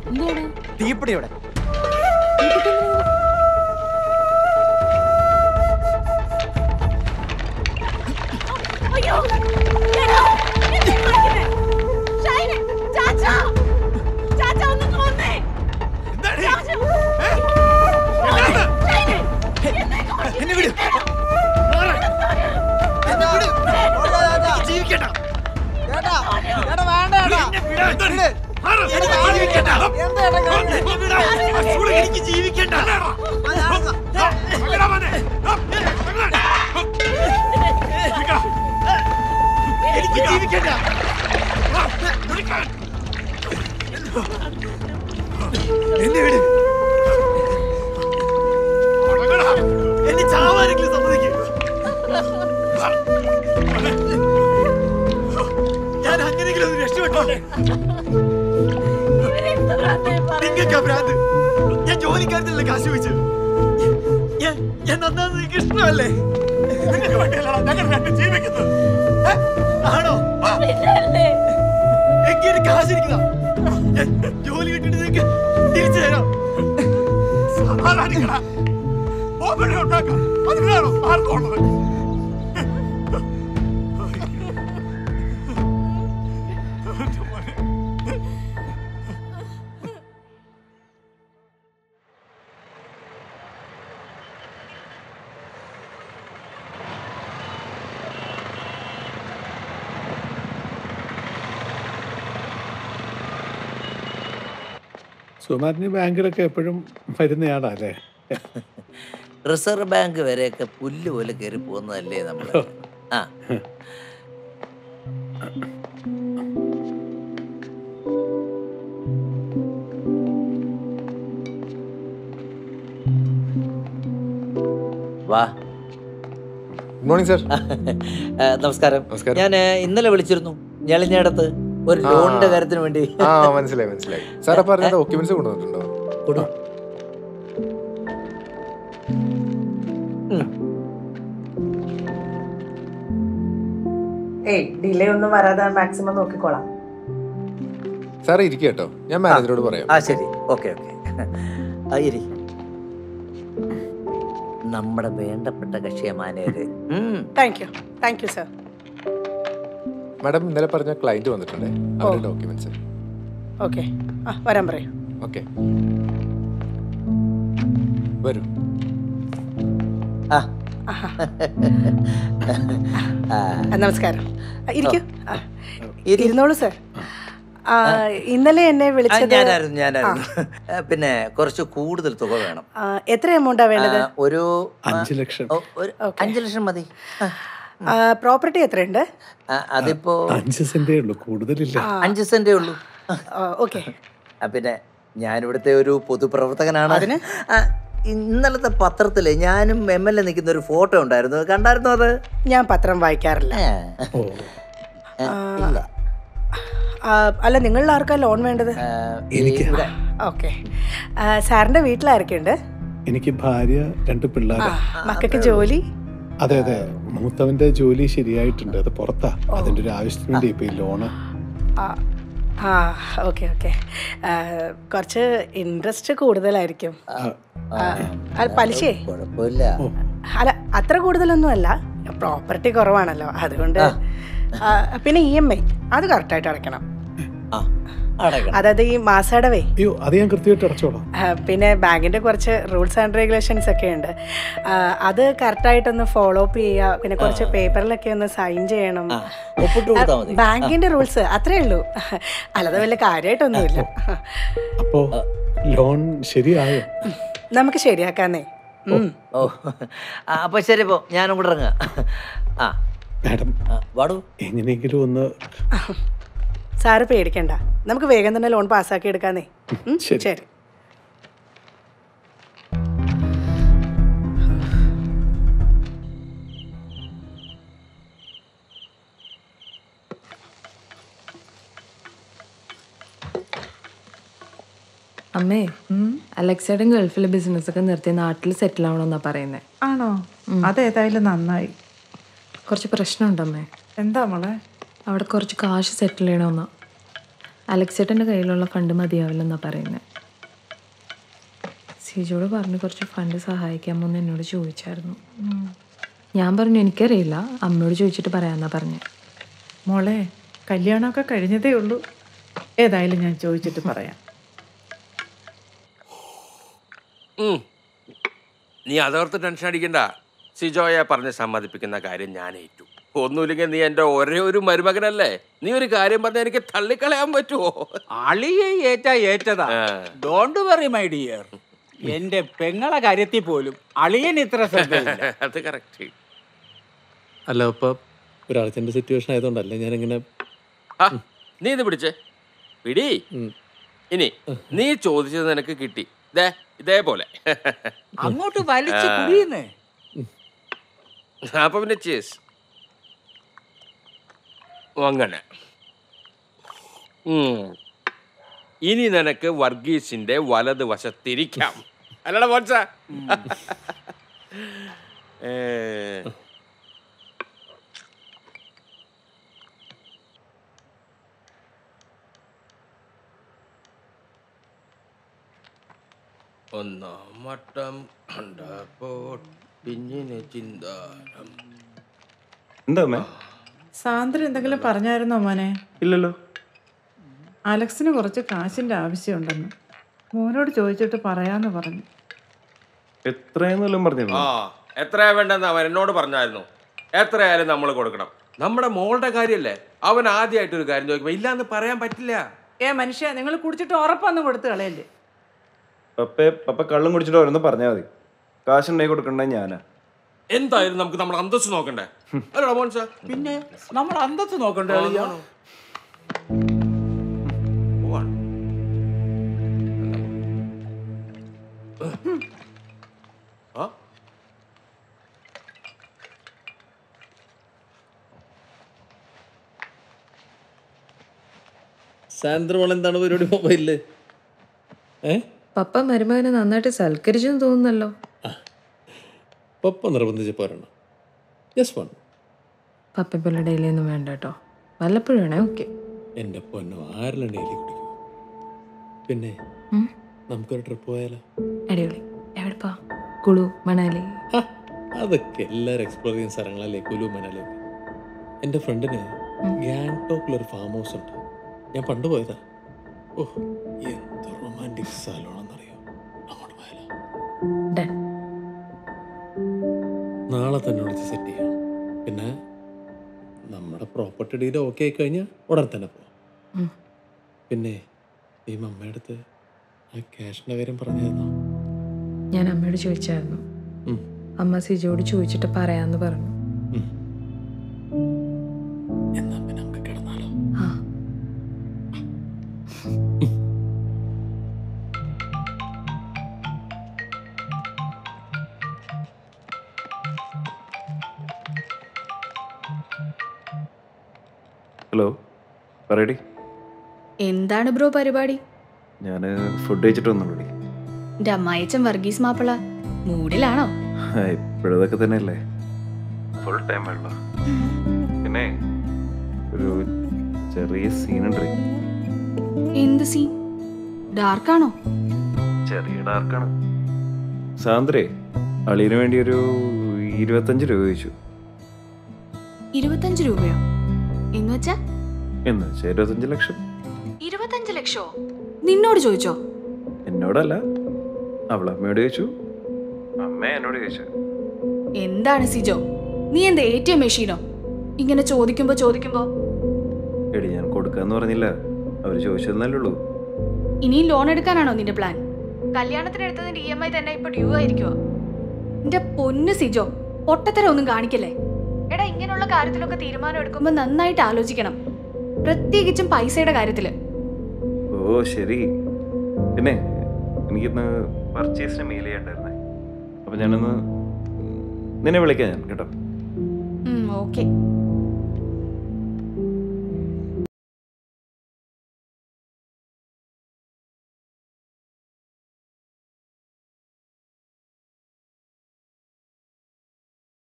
എന്താണ് തീപ്പിടിയോടെ അയ്യോ എടാ, എന്നെ വിളിക്കുന്നേ. ഷൈനെ, ചാച്ചാ. ചാച്ചാ, ഒന്ന് വന്നേ. ചാച്ചാ. ഷൈനെ, എന്നെ വിളിക്കുന്നേ. എന്നെ വിട് എന്നെ വിട് എനിക്ക് ജീവിക്കണ്ട ചേട്ടാ ചേട്ടാ വേണ്ട ചേട്ടാ എന്നെ വിട്. എനിക്ക് ജീവിക്കണ്ട എന്താ ചേട്ടാ കാര്യം? എന്നെ വിട്. അസൂള് എനിക്ക് ജീവിക്കണ്ട എനിക്ക് ജീവിക്കണ്ട എന്നെ വിട് എന്നെ ചാവാനെങ്കിലും സമ്മതിക്കും ഞാൻ അങ്ങനെയെങ്കിലും ഒന്ന് രക്ഷപ്പെട്ടോട്ടെ ഇവരെന്ത് ഭ്രാന്തേ പറയുന്നേ? നിങ്ങൾക്കാ ഭ്രാന്ത് ഞാൻ ജോലിക്കാരത്തിലല്ലേ കാശ് വെച്ച് ഞാൻ ഞാൻ നന്നാന്ന് നിങ്ങൾക്ക് ഇഷ്ടമല്ലേ നിങ്ങൾക്ക് വേണ്ടിയല്ല ഞങ്ങൾ രണ്ട് ജീവിക്കുന്നത് ഏ? ആണോ പിന്നല്ലേ? എങ്കിൽ കാശ് ഇരിക്കുന്ന ഞാൻ ജോലി കിട്ടിട്ട് നിങ്ങൾക്ക് തിരിച്ചു തരാം സമാധാനിക്കടാ ഓപ്പണ ഉണ്ടാക്കാം അതിനാണോ ആർക്കുള്ളത് സുമാരിന് ബാങ്കിലൊക്കെ എപ്പോഴും വരുന്നയാളാ അല്ലേ റിസർവ് ബാങ്ക് വരെയൊക്കെ പുല്ല് പോലെ കയറി പോകുന്നതല്ലേ നമ്മൾ ആ വാ ഗുഡ് മോർണിംഗ് സർ ആ, നമസ്കാരം നമസ്കാരം. ഞാൻ ഇന്നലെ വിളിച്ചിരുന്നു ഞെളിഞ്ഞടത്ത് ഒരു ആ. ലോണിന്റെ കാര്യത്തിന് വേണ്ടി ആ മനസ്സിലായി മനസ്സിലായി സാർ അപ്പൊ പറഞ്ഞ ഡോക്യുമെന്റ്സ് കൊണ്ടുവന്നിട്ടുണ്ടോ കൊടു. ഏയ് ഡിലേ ഒന്നും വരാതെ മാക്സിമം നോക്കിക്കോളാം സാർ ഇരിക്കുക കേട്ടോ ഞാൻ മാനേജറോട് പറയാം ആ ശരി ഓക്കെ ഓക്കെ ആ ഇരി നമ്മുടെ വേണ്ടപ്പെട്ട കക്ഷിയ മാനേര് thank you thank you sir madam ഇന്നലെ പറഞ്ഞ ക്ലയന്റ് വന്നിട്ടുണ്ടേ അവരുടെ ഡോക്യുമെന്റ്സ് ഓക്കെ ആ വരാൻ പറയൂ ഓക്കെ വരൂ ആ ആഹാ. ആ, ആ, നമസ്കാരം ആ, ഇരിക്കൂ ആ, ഇരി. ഇരുന്നോളൂ സർ ആ, ഇന്നലെ എന്നെ ആ, വിളിച്ചത് ഞാനായിരുന്നു ഞാനായിരുന്നു ആ, പിന്നെ കുറച്ച് കൂടുതൽ തുക വേണം ആ, എത്ര എമൗണ്ടാ വേണ്ടത് ആ, ഒരു ആ, അഞ്ച് ലക്ഷം ഓ, ഒരു അഞ്ച് ലക്ഷം മതി ആ, പ്രോപ്പർട്ടി എത്രയുണ്ട് ആ, അതിപ്പോ അഞ്ച് സെന്റേ ഉള്ളൂ കൂടുതലില്ല അഞ്ച് സെന്റേ ഉള്ളൂ ഓക്കെ ആ, പിന്നെ ഞാനിവിടുത്തെ ഒരു പൊതുപ്രവർത്തകനാണ് അതിന്? ആ, ഇന്നലത്തെ പത്രത്തില് ഞാനും എം എൽ എ നിൽക്കുന്ന ഒരു ഫോട്ടോ ഉണ്ടായിരുന്നു കണ്ടായിരുന്നോ അത് ഞാൻ പത്രം വായിക്കാറില്ല ഏ, ഓ ഏ, ഇല്ല ആ, അല്ല നിങ്ങളിൽ ആർക്കാ ലോൺ വേണ്ടത് ആ, എനിക്ക് ഇവിടെ ഓക്കെ സാറിന്റെ വീട്ടിലാരൊക്കെയുണ്ട് എനിക്ക് ഭാര്യ രണ്ട് പിള്ളേർ ആ, മക്കൾക്ക് ജോലി അതെ അതെ മൂത്തവന്റെ ജോലി ശരിയായിട്ടുണ്ട് അത് പുറത്താ അതിന്റെ ഒരു ആവശ്യത്തിന് വേണ്ടി ഇപ്പൊ ഈ ലോണ് ആ ആ ഓക്കെ ഓക്കെ കുറച്ച് ഇൻട്രസ്റ്റ് കൂടുതലായിരിക്കും ആ, ആ, അത് പലിശയെ കുഴപ്പമില്ല അല്ല അത്ര കൂടുതലൊന്നും അല്ല പ്രോപ്പർട്ടി കുറവാണല്ലോ അതുകൊണ്ട് ആ, പിന്നെ ഇ എം ഐ അത് കറക്റ്റായിട്ട് അടയ്ക്കണം ആ അടയ്ക്കണം അതായത് ഈ മാസടവേ അയ്യോ അത് ഞാൻ കൃത്യമായിട്ട് അടച്ചോളാം ആ, പിന്നെ ബാങ്കിന്റെ കുറച്ച് റൂൾസ് ആൻഡ് റെഗുലേഷൻസ് ഒക്കെ ഉണ്ട് ആ, അത് കറക്റ്റായിട്ടൊന്ന് ഫോളോ അപ്പ് ചെയ്യുക പിന്നെ കുറച്ച് പേപ്പറിലൊക്കെ ഒന്ന് സൈൻ ചെയ്യണം ആ, ഒപ്പിട്ട് കൊടുത്താൽ മതി ബാങ്കിന്റെ റൂൾസ് അത്രേ ഉള്ളൂ അല്ലാതെ വലിയ കാര്യമായിട്ടൊന്നുമില്ല അപ്പോ ലോൺ ശരിയായോ നമുക്ക് ശരിയാക്കാന്നേ ഉം. ഓ ആ, അപ്പൊ ശരി പോ ഞാനും കൂടെ ഇറങ്ങാം ആ മാഡം ആ, വാടൂ എങ്ങനെയെങ്കിലും ഒന്ന് സാറ് പേടിക്കണ്ട നമുക്ക് വേഗം തന്നെ ലോൺ പാസ്സാക്കി എടുക്കാന്നേ ഉം, ശരി. ശരി അമ്മേ അലക്സയുടെ ഗൾഫിലെ ബിസിനസ് ഒക്കെ നിർത്തി നാട്ടിൽ സെറ്റിൽ ആവണമെന്നാ പറയുന്നത് ആണോ അതേതായാലും നന്നായി കുറച്ച് പ്രശ്നമുണ്ട് അമ്മേ എന്താ മോളെ അവിടെ കുറച്ച് കാശ് സെറ്റിൽ ചെയ്യണമെന്നാ അലക്സേട്ടൻ്റെ കയ്യിലുള്ള ഫണ്ട് മതിയാവില്ലെന്നാ പറയുന്നത് സിജോട് പറഞ്ഞ് കുറച്ച് ഫണ്ട് സഹായിക്കാമോ എന്ന് എന്നോട് ചോദിച്ചായിരുന്നു ഞാൻ പറഞ്ഞു എനിക്കറിയില്ല അമ്മയോട് ചോദിച്ചിട്ട് പറയാമെന്നാ പറഞ്ഞത് മോളെ കല്യാണമൊക്കെ കഴിഞ്ഞതേ ഉള്ളൂ ഏതായാലും ഞാൻ ചോദിച്ചിട്ട് പറയാം ഉം. നീ അതോർത്ത് ടെൻഷൻ അടിക്കണ്ട സിജോയെ പറഞ്ഞ് സമ്മതിപ്പിക്കുന്ന കാര്യം ഞാൻ ഏറ്റു ഒന്നുമില്ലെങ്കിൽ നീ എൻ്റെ ഒരേ ഒരു മരുമകനല്ലേ നീ ഒരു കാര്യം പറഞ്ഞാൽ എനിക്ക് തള്ളിക്കളയാൻ പറ്റുമോ അളിയെ ഏറ്റാ ഏറ്റതാ ആ. ഡോണ്ട് വെറി മൈ ഡിയർ എന്റെ പെങ്ങളെ കാര്യത്തിൽ പോലും അളിയൻ ഇത്ര ശ്രദ്ധയില്ല അത് കറക്റ്റ് അല്ല ഇപ്പൊ ഒരു അർജന്റ് സിറ്റുവേഷൻ ആയതുകൊണ്ടല്ലേ ഞാനിങ്ങനെ നീ ഇത് പിടിച്ചേ പിടി ഇനി നീ ചോദിച്ചത് നിനക്ക് കിട്ടി ദേ ഇതേപോലെ അങ്ങോട്ട് വലിച്ചു കുടിയുന്നേ അപ്പൊ പിന്നെ ചേസ് അങ്ങനെ ഉം. ഇനി നിനക്ക് വർഗീസിന്റെ വലത് വശത്തിരിക്കാം അല്ലടാ മോൻസ ഏ, ഒന്നാം വട്ടം കണ്ടപ്പോൾ പിന്നിനെ ചിന്താനം എന്താ അമ്മേ സാന്ദ്ര എന്തെങ്കിലും പറഞ്ഞായിരുന്നോ മോനെ ഇല്ലല്ലോ അലക്സിന് കുറച്ച് കാശിൻ്റെ ആവശ്യമുണ്ടെന്ന് മോനോട് ചോദിച്ചിട്ട് പറയാന്ന് പറഞ്ഞു എത്രയെന്നെല്ലാം പറഞ്ഞിരുന്നു ആ എത്രയാ വേണ്ടെന്ന് അവൻ എന്നോട് പറഞ്ഞായിരുന്നു എത്രയായാലും നമ്മൾ കൊടുക്കണം നമ്മുടെ മോളുടെ കാര്യല്ലേ അവൻ ആദ്യമായിട്ട് ഒരു കാര്യം ചോദിക്കുമ്പോ ഇല്ലാന്ന് പറയാൻ പറ്റില്ല ഏ മനുഷ്യ നിങ്ങൾ കുടിച്ചിട്ട് ഉറപ്പൊന്നും കൊടുത്ത് കളയല്ലേ പപ്പയെ പപ്പ കള്ളും കുടിച്ചിട്ട് ഓരോന്ന് പറഞ്ഞാൽ മതി കാശുണ്ടായി കൊടുക്കണ്ടേ ഞാനാ എന്തായാലും നമുക്ക് നമ്മുടെ അന്തസ് നോക്കണ്ടേ അല്ലടാ മോൻസ പിന്നെ നമ്മൾ അന്തത്ത് നോക്കണ്ടേ അളിയാ? ആ സാന്ദ്രമോൾ എന്താണ് പരിപാടി മൊബൈലില് ഏ പപ്പ മരുമകനെ നന്നായിട്ട് സൽക്കരിച്ചെന്ന് തോന്നുന്നല്ലോ പപ്പ നിർബന്ധിച്ച് പോരണം ജസ്റ്റ് വൺ പപ്പ പോലെ ഡെയിലി ഒന്നും വേണ്ട കേട്ടോ വല്ലപ്പോഴും വേണേ ഓക്കെ എൻ്റെ പൊന്നോ ആരെല്ലാം ഡെയിലി കുടിക്കും പിന്നെ ഉം. നമുക്കൊരു ട്രിപ്പ് പോയാലോ അടിപൊളി എവിടെ പോ കുളു മണാലി അതൊക്കെ എല്ലാവരും എക്സ്പ്ലോർ ചെയ്യുന്ന സ്ഥലങ്ങളല്ലേ കുലു മനാലി ഒക്കെ എൻ്റെ ഫ്രണ്ടിന് ഗാങ്ടോക്കിലൊരു ഫാം ഹൗസ് ഉണ്ട് ഞാൻ പണ്ട് പോയതാ ഓ എന്ത് റൊമാൻറ്റിക് സ്ഥലമാണെന്നറിയോ അങ്ങോട്ട് പോയാലോ Done. നാളെ തന്നെ വിളിച്ച് സെറ്റ് ചെയ്യണം പിന്നെ നമ്മുടെ പ്രോപ്പർട്ടി ഡീൽ ഓക്കെ ആയി കഴിഞ്ഞാൽ ഉടൻ തന്നെ പോവാം ഉം. പിന്നെ ഈ മമ്മയുടെ അടുത്ത് ആ ക്യാഷിൻ്റെ കാര്യം പറഞ്ഞായിരുന്നോ ഞാൻ അമ്മയോട് ചോദിച്ചായിരുന്നു ഉം. അമ്മ സിജോട് ചോദിച്ചിട്ട് പറയാന്ന് പറഞ്ഞു എന്നാ പിന്നെ നമുക്ക് കിടന്നാലോ ആ ഹലോ പറയടി എന്താണ് ബ്രോ പരിപാടി ഞാൻ ഫുഡ് കഴിച്ചിട്ട് വന്നുള്ളൂടി എൻ്റെ അമ്മായിച്ചൻ വർഗീസ് മാപ്പിള മൂഡിലാണോ ഇപ്പോഴതൊക്കെ തന്നെയല്ലേ ഫുൾ ടൈം വെള്ളം പിന്നെ ഒരു ചെറിയ സീനുണ്ട് എന്ത് സീൻ ഡാർക്കാണോ ചെറിയ ഡാർക്കാണ് സാന്ദ്രേ അളിയന് വേണ്ടി ഒരു ഇരുപത്തഞ്ച് രൂപ ചോദിച്ചു ഇരുപത്തഞ്ച് രൂപയോ എന്ന് വെച്ചാ എന്ന് വെച്ചാൽ ഇരുപത്തഞ്ച് ലക്ഷം ഇരുപത്തഞ്ച് ലക്ഷോ നിന്നോട് ചോദിച്ചോ എന്നോടല്ല അവളമ്മയോട് ചോദിച്ചു അമ്മ എന്നോട് ചോദിച്ചു എന്താണ് സിജോ നീ എന്താ എ ടി എം മെഷീനോ ഇങ്ങനെ ചോദിക്കുമ്പോ ചോദിക്കുമ്പോ എടി ഞാൻ കൊടുക്കാന്ന് പറഞ്ഞില്ല അവർ ചോദിച്ചതെന്നല്ലേ ഉള്ളൂ ഇനിയും ലോൺ എടുക്കാനാണോ നിന്റെ പ്ലാൻ കല്യാണത്തിന് എടുത്തതിന്റെ ഇ എം ഐ തന്നെ ഇപ്പൊ ഡ്യൂ ആയിരിക്കുവോ നിന്റെ പൊന്ന് സിജോ പൊട്ടത്തരം ഒന്നും കാണിക്കല്ലേ എടാ ഇങ്ങനെയുള്ള കാര്യത്തിലൊക്കെ തീരുമാനം എടുക്കുമ്പോൾ നന്നായിട്ട് ആലോചിക്കണം പ്രത്യേകിച്ചും പൈസയുടെ കാര്യത്തില് ഓ ശരി പിന്നെ എനിക്കിന്ന് പർച്ചേസിന് മെയിൽ ചെയ്യണ്ടായിരുന്നേ അപ്പം ഞാനൊന്ന് നിന്നെ വിളിക്കാം ഞാൻ കേട്ടോ ഓക്കെ